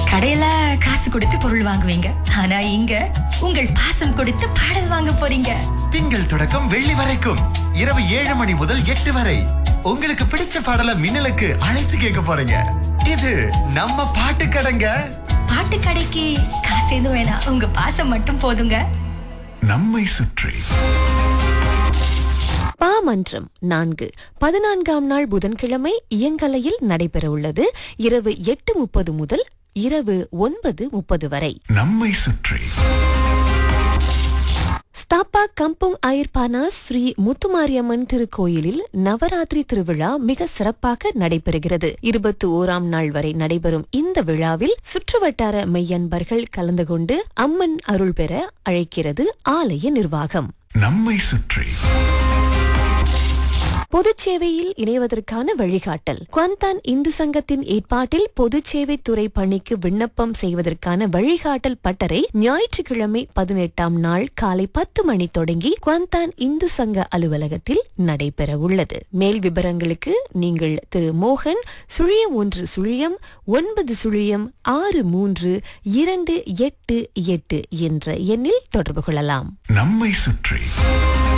கடையில காசு கொடுத்து பொருள் வாங்குவீங்க ஆனா இங்க உங்கள் பாசம் கொடுத்து பாடல் வாங்க போறீங்க திங்கள் தொடக்கம் வெள்ளி வரைக்கும் இரவு ஏழு மணி முதல் எட்டு வரை உங்களுக்கு பிடிச்ச பாடல மின்னலுக்கு அழைத்து கேட்க போறீங்க இது நம்ம பாட்டு கடைங்க பாட்டு கடைக்கு காசு எதுவும் வேணாம் உங்க பாசம் மட்டும் போதுங்க நம்மை சுற்றி பாமன்றம் நான்கு பதினான்காம் நாள் புதன்கிழமை இயங்கலையில் நடைபெறவுள்ளது இரவு எட்டு முப்பது முதல் இரவு ஒன்பது முப்பது வரை நம்மை சுற்றி ஸ்தாப்பா கம்புங் ஐர்பானா ஸ்ரீ முத்துமாரியம்மன் திருக்கோயிலில் நவராத்திரி திருவிழா மிக சிறப்பாக நடைபெறுகிறது இருபத்தி ஓராம் நாள் வரை நடைபெறும் இந்த விழாவில் சுற்றுவட்டார மெய்யன்பர்கள் கலந்து கொண்டு அம்மன் அருள் பெற அழைக்கிறது ஆலய நிர்வாகம் நம்மை சுற்றி பொதுச் சேவையில் இணைவதற்கான வழிகாட்டல் குவாந்தான் இந்து சங்கத்தின் ஏற்பாட்டில் பொதுச் சேவை துறை பணிக்கு விண்ணப்பம் செய்வதற்கான வழிகாட்டல் பட்டறை ஞாயிற்றுக்கிழமை பதினெட்டாம் நாள் காலை பத்து மணி தொடங்கி குவாந்தான் இந்து சங்க அலுவலகத்தில் நடைபெற உள்ளது மேல் விவரங்களுக்கு நீங்கள் திரு மோகன் சுழியம் ஒன்று சுழியம் ஒன்பது சுழியம் ஆறு மூன்று இரண்டு எட்டு எட்டு என்ற எண்ணில் தொடர்பு கொள்ளலாம் நம்மை சுற்றி